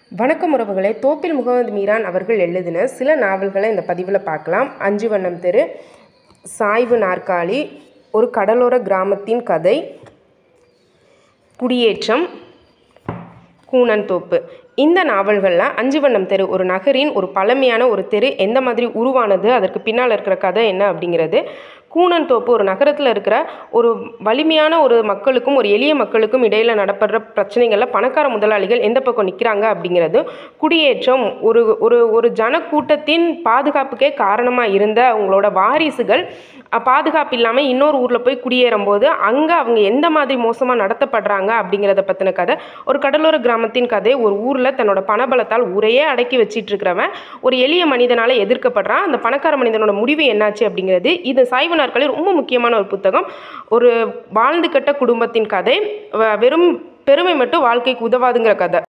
வணக்கம் உறவுகளே தோப்பில் முகமது மீரான் அவர்கள் எழுதின சில நாவல்களை இந்த பதிவில் பார்க்கலாம் அஞ்சு வண்ணம் தெரு சாய்வு நாற்காலி ஒரு கடலோர கிராமத்தின் கதை குடியேற்றம் கூனன் தோப்பு இந்த நாவல்களில் அஞ்சு வண்ணம் தெரு ஒரு நகரின் ஒரு பழமையான ஒரு தெரு எந்த மாதிரி உருவானது அதற்கு பின்னால் இருக்கிற கதை என்ன அப்படிங்கிறது கூனன் தோப்பு ஒரு நகரத்தில் இருக்கிற ஒரு வலிமையான ஒரு மக்களுக்கும் ஒரு எளிய மக்களுக்கும் இடையில் நடப்படுற பிரச்சனைகளில் பணக்கார முதலாளிகள் எந்த பக்கம் நிற்கிறாங்க அப்படிங்கிறது குடியேற்றம் ஒரு ஒரு ஒரு ஜனக்கூட்டத்தின் பாதுகாப்புக்கே காரணமாக இருந்த அவங்களோட வாரிசுகள் அஹ், பாதுகாப்பு இல்லாமல் இன்னொரு ஊரில் போய் குடியேறும் போது அங்கே அவங்க எந்த மாதிரி மோசமாக நடத்தப்படுறாங்க அப்படிங்கிறத பற்றின கதை ஒரு கடலோர கிராமத்தின் கதை ஒரு ஊரில் தன்னோட பணபலத்தால் ஊரையே அடக்கி வச்சிட்டு இருக்கிறவன் ஒரு எளிய மனிதனால் எதிர்க்கப்படுறான் அந்த பணக்கார மனிதனோட முடிவு என்னாச்சு அப்படிங்கிறது இது சாய்வு நாற்காலி ரொம்ப முக்கியமான ஒரு புத்தகம் ஒரு வாழ்ந்து கெட்ட குடும்பத்தின் கதை வ- வெறும் பெருமை மட்டும் வாழ்க்கைக்கு உதவாதுங்கிற கதை